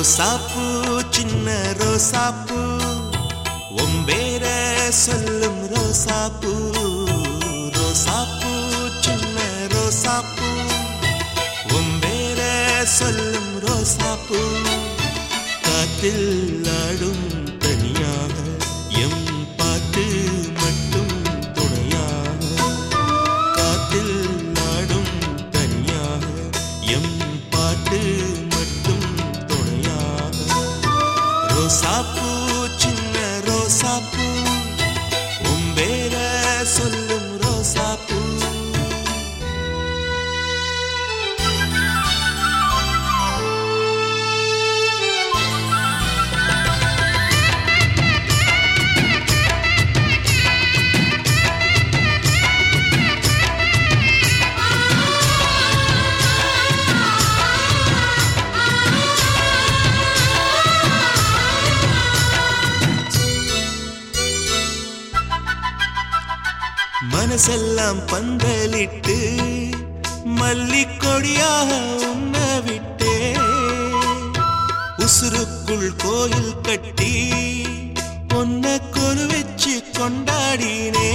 ரோசாப்பூ சின்ன ரோசாப்பூ ஒம்பேர சொல்லும் ரோசாப்பூ ரோசாப்பூ சின்ன ரோசாப்பூ ஒம்பேர சொல்லும் ரோசாப்பூ காற்றில் ஆடும் தனியாக எம் பாட்டு மட்டும் துணையாக காற்றில் ஆடும் தனியாக எம் பாட்டு மட்டும் துணையாக ரோசாப்பூ சின்ன ரோசாப்பூ உம்பேர சொல்லும் ரோசாப்பூ மனசெல்லாம் பந்தலிட்டு மல்லிக்கொடியாக உண்ண விட்டே உசுருக்குள் கோயில் கட்டி பொன்ன கொலு வச்சு கொண்டாடினே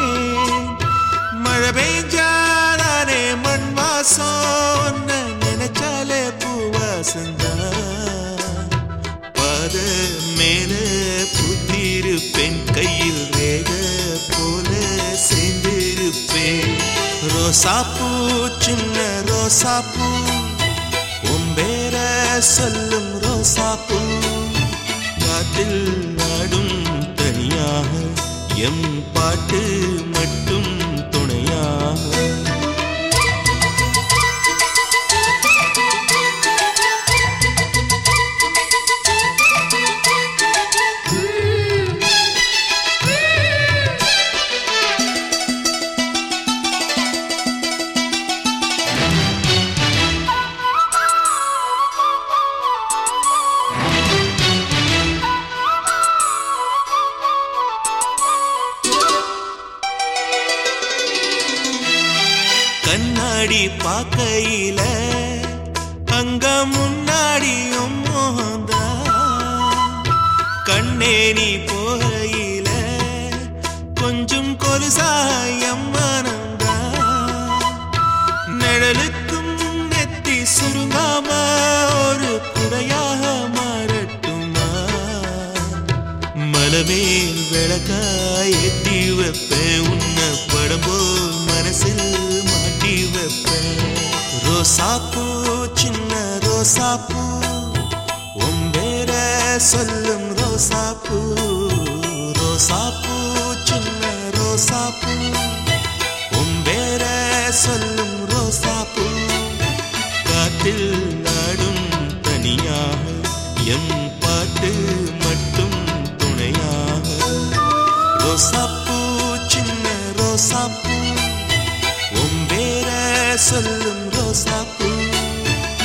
மழை பெய்ஞ்சாலே மண் வாசம் உன்னை நினைச்சாலே பூவாசந்தான் பாத மேல புத்திருப்பேன் கையில் ரேக போல சேர்ந்திருப்பேன் ரோசாப்பூ சின்ன ரோசாப்பூ உம்பேர சொல்லும் ரோசாப்பூ காட்டில் நாடும் தனியாக எம் பாட்டு மட்டும் துணையாக கண்ணாடி பார்க்கையில அங்க முன்னாடியும் மோகந்தா கண்ணே நீ போகையில கொஞ்சம் கொலுசாயம் மனந்தா நிழலுக்கும் நெத்தி சுருங்காம ஒரு குடையாக மாறட்டுமா மலமேல் விளக்காய் ஏற்றி வைப்பேன் உன்னை படம் போல் மனசில் மாட்டி வைப்பேன் ரோசாப்பூ சின்ன ரோசாப்பூ உம்பேர சொல்லும் ரோசாப்பூ ரோசாப்பூ சின்ன ரோசாப்பூ உம்பேர சொல்லும் ரோசாப்பூ காற்றில் நாடும் தனியாக எம் பாட்டு மட்டும் துணையாக ரோசாப்பூ சின்ன ரோசாப்பூ உம்பேர சொல்லும் ரோசாப்பூ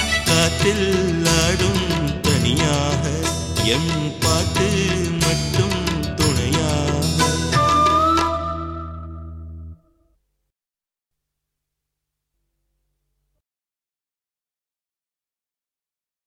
காற்றில் ஆடும் தனியாக எம் பாட்டு மட்டும்